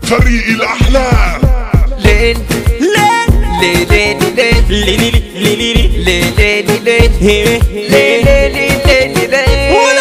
طريق الأحلام ليل ليل ليل ليل ليل ليل ليل ليل ليل ليل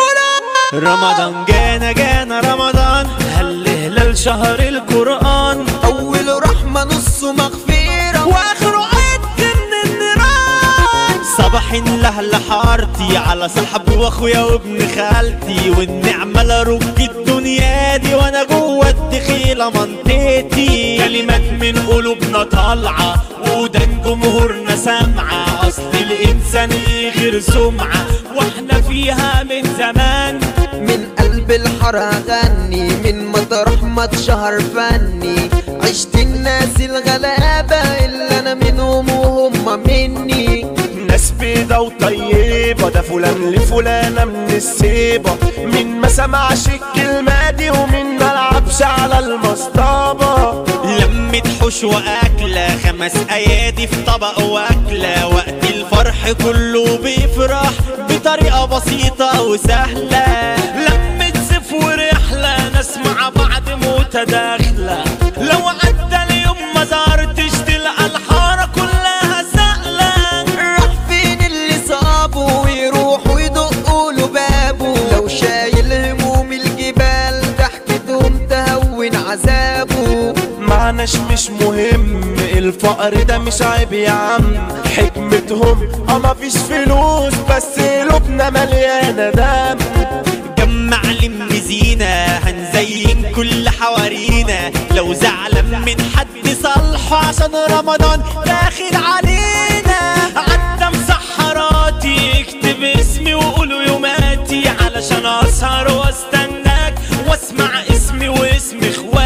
رمضان جانا جانا رمضان هل هلال شهر القرآن أوله رحمة نصه مغفرة واخره عد من النيران صباح لهل حارتي على صاحبي واخويا وابن خالتي والنعمة لرج الدنيا دي وانا جوه الدخيلة منطقتي كلمات من قلوبنا طالعة ودان جمهورنا سامعة اصل الانسان ايه غير سمعة واحنا فيها من زمان من قلب الحر أغني من مطرح ما اتشهر فني عشت الناس الغلابة اللي أنا منهم وهم مني ناس بيضة وطيبة ده فلان لفلانة من السيبة مين ما سمعش الكلمة دي ومين ما لعبش على المصطبة لمة حوش وأكلة خمس أيادي في طبق وأكلة وقت الفرح كله بيفرح بطريقة بسيطة وسهلة لمة سيف ورحلة ناس مع بعض متداخلة لو عدى اليوم ما زارتش تلقى الحارة كلها سهلة راح فين اللي صابه ويروح ويدقوا له بابه لو شايل هموم الجبال ضحكتهم تهون عذابه معناش مش مهم الفقر ده مش عيب يا عم حكمتهم اه مفيش فلوس بس قلوبنا مليانة دم جمع لم زينة هنزين كل حوارينا لو زعلان من حد صالحه عشان رمضان داخل علينا عدى مسحراتي اكتب اسمي وقولوا يوماتي علشان اسهر واستناك واسمع اسمي واسم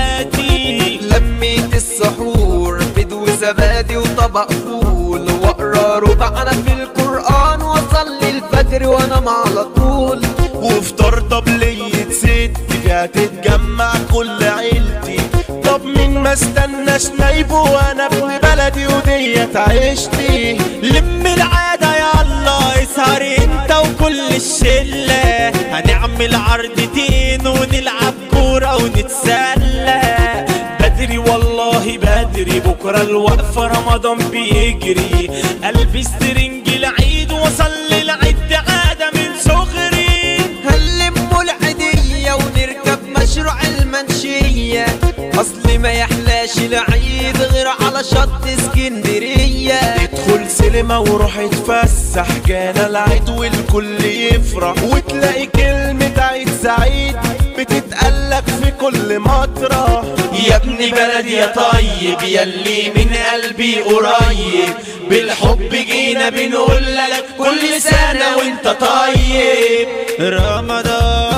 اخواتي لميت السحور بيض وزبادي وطبق فول واقرا ربعنا في القرآن واصلي الفجر وانام على طول وفطار طبلية ست فيها تتجمع كل عيلتي طب مين ما استناش نايبه وانا ابن بلدي وديت عيشتي لم العادة يلا اسهر انت وكل الشلة هنعمل عرضتين ونلعب كورة ونتسلى بدري والله بدري بكرة الوقفة رمضان بيجري البس ترنج العيد وصلي العيد عادة من صغري هنلموا العيدية ونركب مشروع المنشية اصل ما يحلاش العيد غير على شط اسكندرية ادخل سينما وروح اتفسح جانا العيد والكل يفرح وتلاقي كلمة عيد سعيد بتتقلك في كل مطرح يا ابن بلدي يا طيب يلي من قلبي قريب بالحب جينا بنقول لك كل سنة وانت طيب رمضان